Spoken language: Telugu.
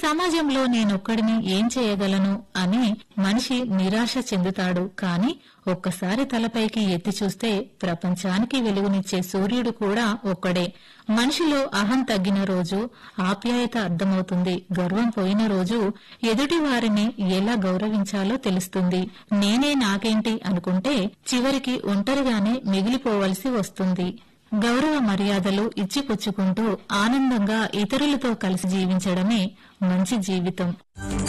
సమాజంలో నేనొక్కడిని ఏం చేయగలను అని మనిషి నిరాశ చెందుతాడు కాని ఒక్కసారి తలపైకి ఎత్తి చూస్తే ప్రపంచానికి వెలుగునిచ్చే సూర్యుడు కూడా ఒక్కడే మనిషిలో అహం తగ్గిన రోజు ఆప్యాయత అర్థమవుతుంది గర్వం పోయిన రోజు ఎదుటి వారిని ఎలా గౌరవించాలో తెలుస్తుంది నేనే నాకేంటి అనుకుంటే చివరికి ఒంటరిగానే మిగిలిపోవలసి వస్తుంది గౌరవ మర్యాదలు ఇచ్చిపుచ్చుకుంటూ ఆనందంగా ఇతరులతో కలిసి జీవించడమే మంచి జీవితం